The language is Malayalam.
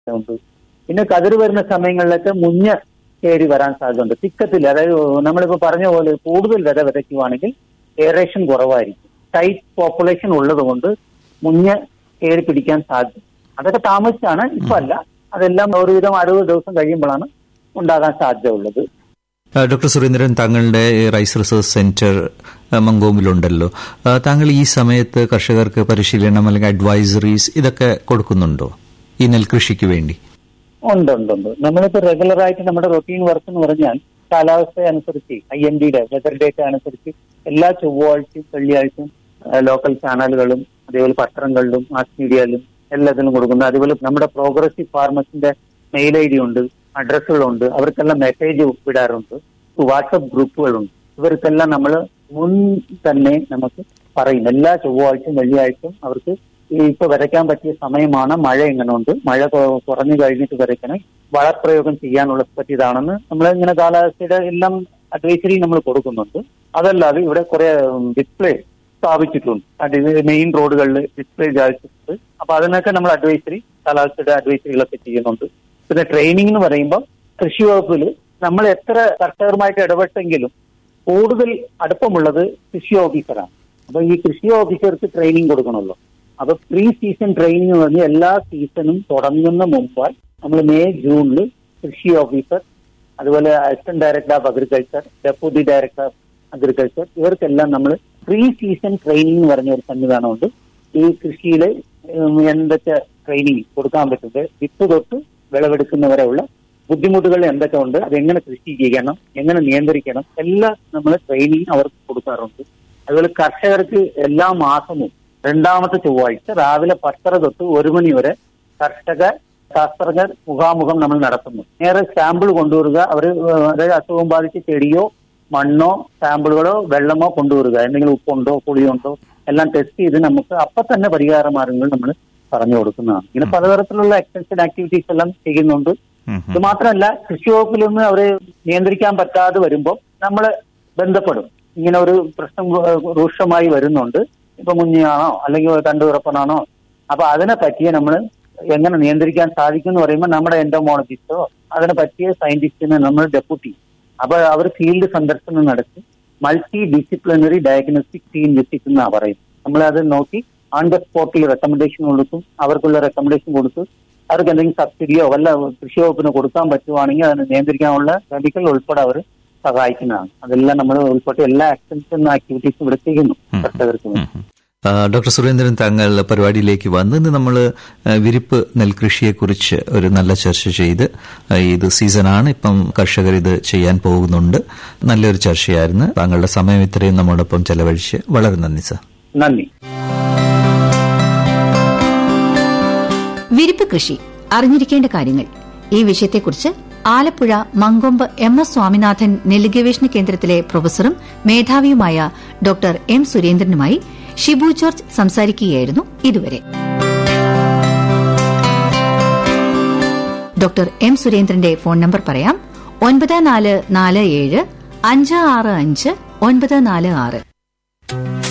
ഉണ്ട് പിന്നെ കതിർ വരുന്ന സമയങ്ങളിലൊക്കെ മുഞ്ഞ കയറി വരാൻ സാധ്യതയുണ്ട് തിക്കത്തിൽ അതായത് നമ്മളിപ്പോ പറഞ്ഞ പോലെ കൂടുതൽ വിത വിതയ്ക്കുവാണെങ്കിൽ എയറേഷൻ കുറവായിരിക്കും ടൈറ്റ് പോപ്പുലേഷൻ ഉള്ളത് കൊണ്ട് മുഞ്ഞ കയറി പിടിക്കാൻ സാധ്യത അതൊക്കെ താമസിച്ചാണ് ഇപ്പൊ അല്ല അതെല്ലാം ഒരുവിധം അറുപത് ദിവസം കഴിയുമ്പോഴാണ് ഉണ്ടാകാൻ സാധ്യത ഉള്ളത് ആ, ഡോക്ടർ സുരേന്ദ്രൻ താങ്കളുടെ ഈ റൈസ് റിസർച്ച് സെന്റർ ആ, മങ്കോമിലുണ്ടല്ലോ ആ, താങ്കൾ ഈ സമയത്ത് കർഷകർക്ക് പരിശീലനം അല്ലെങ്കിൽ അഡ്വൈസറീസ് ഇതൊക്കെ കൊടുക്കുന്നുണ്ടോ ഈ നെൽകൃഷിക്ക് വേണ്ടി ഉണ്ട് ഉണ്ട് ഉണ്ട് നമ്മളിപ്പോ റെഗുലർ ആയിട്ട് നമ്മുടെ റൊട്ടീൻ വർക്ക് എന്ന് പറഞ്ഞാൽ കാലാവസ്ഥ അനുസരിച്ച് ഐ എം ഡിയുടെ വെതർ ഡേറ്റ അനുസരിച്ച് എല്ലാ ചൊവ്വാഴ്ചയും വെള്ളിയാഴ്ചയും ലോക്കൽ ചാനലുകളും അതേപോലെ പത്രങ്ങളിലും മാസ് മീഡിയയിലും എല്ലാത്തിലും കൊടുക്കുന്നു അതുപോലെ നമ്മുടെ പ്രോഗ്രസീവ് ഫാർമസിന്റെ മെയിൽ ഐ ഡി ഉണ്ട് അഡ്രസ്സുകളുണ്ട് അവർക്കെല്ലാം മെസ്സേജ് വിടാറുണ്ട് വാട്സപ്പ് ഗ്രൂപ്പുകളുണ്ട് ഇവർക്കെല്ലാം നമ്മൾ മുൻ തന്നെ നമുക്ക് പറയും എല്ലാ ചൊവ്വാഴ്ചയും വെള്ളിയാഴ്ചയും അവർക്ക് ഈ ഇപ്പൊ വരയ്ക്കാൻ പറ്റിയ സമയമാണ് മഴ എങ്ങനെ ഉണ്ട് മഴ കൊ- കുറഞ്ഞു കഴിഞ്ഞിട്ട് വരയ്ക്കണം വളപ്രയോഗം ചെയ്യാനുള്ള പറ്റിയതാണെന്ന് നമ്മൾ ഇങ്ങനെ കാലാവസ്ഥയുടെ എല്ലാം അഡ്വൈസറി നമ്മൾ കൊടുക്കുന്നുണ്ട് അതല്ലാതെ ഇവിടെ കുറെ ഡിസ്പ്ലേ സ്ഥാപിച്ചിട്ടുണ്ട് അത് മെയിൻ റോഡുകളിൽ ഡിസ്പ്ലേ സ്ഥാപിച്ചിട്ടുണ്ട് അപ്പൊ അതിനൊക്കെ നമ്മൾ അഡ്വൈസറി കാലാവസ്ഥയുടെ അഡ്വൈസറികളൊക്കെ ചെയ്യുന്നുണ്ട് പിന്നെ ട്രെയിനിങ് എന്ന് പറയുമ്പോൾ കൃഷി വകുപ്പിൽ നമ്മൾ എത്ര കർഷകരുമായിട്ട് ഇടപെട്ടെങ്കിലും കൂടുതൽ അടുപ്പമുള്ളത് കൃഷി ഓഫീസറാണ് അപ്പൊ ഈ കൃഷി ഓഫീസർക്ക് ട്രെയിനിങ് കൊടുക്കണമല്ലോ അപ്പൊ പ്രീ സീസൺ ട്രെയിനിങ് എന്ന് പറഞ്ഞാൽ എല്ലാ സീസണും തുടങ്ങുന്ന മുമ്പായി നമ്മൾ മെയ് ജൂണിൽ കൃഷി ഓഫീസർ അതുപോലെ assistant director of agriculture deputy director of agriculture ഇവർക്കെല്ലാം നമ്മൾ പ്രീ സീസൺ ട്രെയിനിങ് എന്ന് പറഞ്ഞ ഒരു സംവിധാനമുണ്ട് ഈ കൃഷിയിൽ എന്തൊക്കെ ട്രെയിനിങ് കൊടുക്കാൻ പറ്റുന്നത് വിത്ത് തൊട്ട് വിളവെടുക്കുന്നവരെയുള്ള ബുദ്ധിമുട്ടുകൾ എന്തൊക്കെ ഉണ്ട് അതെങ്ങനെ കൃഷി ചെയ്യണം എങ്ങനെ നിയന്ത്രിക്കണം എല്ലാം നമ്മൾ ട്രെയിനിങ് അവർക്ക് കൊടുക്കാറുണ്ട് അതുപോലെ കർഷകർക്ക് എല്ലാ മാസവും രണ്ടാമത്തെ ചൊവ്വാഴ്ച രാവിലെ പത്തര തൊട്ട് ഒരു മണി വരെ കർഷക ശാസ്ത്രജ്ഞർ മുഖാമുഖം നമ്മൾ നടത്തുന്നു നേരെ സാമ്പിൾ കൊണ്ടുവരിക അവർ അതായത് അസുഖം ബാധിച്ച ചെടിയോ മണ്ണോ സാമ്പിളുകളോ വെള്ളമോ കൊണ്ടുവരിക എന്തെങ്കിലും ഉപ്പുണ്ടോ പുളിയുണ്ടോ എല്ലാം ടെസ്റ്റ് ചെയ്ത് നമുക്ക് അപ്പൊ തന്നെ പരിഹാര മാർഗങ്ങൾ നമ്മൾ പറഞ്ഞു കൊടുക്കുന്നതാണ് ഇങ്ങനെ പലതരത്തിലുള്ള എക്സ്റ്റൻഷൻ ആക്ടിവിറ്റീസ് എല്ലാം ചെയ്യുന്നുണ്ട് ഉം, ഇത് മാത്രമല്ല കൃഷി വകുപ്പിൽ നിന്ന് അവരെ നിയന്ത്രിക്കാൻ പറ്റാതെ വരുമ്പോൾ നമ്മൾ ബന്ധപ്പെടും ഇങ്ങനെ ഒരു പ്രശ്നം ഏഹ്, രൂക്ഷമായി വരുന്നുണ്ട് ഇപ്പൊ മുഞ്ഞിയാണോ അല്ലെങ്കിൽ തണ്ടുറപ്പനാണോ അപ്പൊ അതിനെ പറ്റിയ നമ്മൾ എങ്ങനെ നിയന്ത്രിക്കാൻ സാധിക്കും എന്ന് പറയുമ്പോൾ നമ്മുടെ എൻഡോമോളജിസ്റ്റോ അതിനെ പറ്റിയ സയന്റിസ്റ്റിനെ നമ്മൾ ഡെപ്യൂട്ടി അപ്പൊ അവർ ഫീൽഡ് സന്ദർശനം നടത്തി multi disciplinary diagnostic team visit എന്നാ പറയും നമ്മൾ അത് നോക്കി ഓൺ ദ സ്പോട്ടിൽ റെക്കമെൻഡേഷൻ കൊടുക്കും അവർക്കുള്ള റെക്കമെൻഡേഷൻ കൊടുത്ത് അവർക്ക് എന്തെങ്കിലും സബ്സിഡിയോ വല്ല കൃഷി വകുപ്പിന് കൊടുക്കാൻ പറ്റുവാണെങ്കിൽ അതിനെ നിയന്ത്രിക്കാനുള്ള മെഡിക്കൽ ഉൾപ്പെടെ അവർ സഹായിക്കുന്നതാണ് അതെല്ലാം നമ്മൾ ഉൾപ്പെടെ എല്ലാ എക്സ്റ്റൻഷൻ ആക്ടിവിറ്റീസും ഇവിടെ ചെയ്യുന്നു കർഷകർക്ക് വേണ്ടി. ഉം. ആ, ഡോക്ടർ സുരേന്ദ്രൻ താങ്കൾ പരിപാടിയിലേക്ക് വന്ന് ഇന്ന് നമ്മൾ വിരിപ്പ് നെൽകൃഷിയെക്കുറിച്ച് ഒരു നല്ല ചർച്ച ചെയ്ത് ആ, ഇത് സീസണാണ് ഇപ്പം കർഷകർ ഇത് ചെയ്യാൻ പോകുന്നുണ്ട് നല്ലൊരു ചർച്ചയായിരുന്നു താങ്കളുടെ സമയം ഇത്രയും നമ്മോടൊപ്പം ചെലവഴിച്ച് വളരെ നന്ദി സർ നന്ദി വിരിപ്പ് കൃഷി അറിഞ്ഞിരിക്കേണ്ട കാര്യങ്ങൾ ഈ വിഷയത്തെക്കുറിച്ച് ആലപ്പുഴ മങ്കൊമ്പ് എം എസ് സ്വാമിനാഥൻ നെല്ലുഗവേഷണ കേന്ദ്രത്തിലെ പ്രൊഫസറും മേധാവിയുമായ ഡോക്ടർ എം സുരേന്ദ്രനുമായി ഷിബു ജോർജ് സംസാരിക്കുകയായിരുന്നു ഇതുവരെ ഡോക്ടർ എം സുരേന്ദ്രന്റെ ഫോൺ നമ്പർ പറയാം ഒൻപത് നാല് നാല് ഏഴ് അഞ്ച് ആറ് അഞ്ച് ഒൻപത് നാല് ആറ്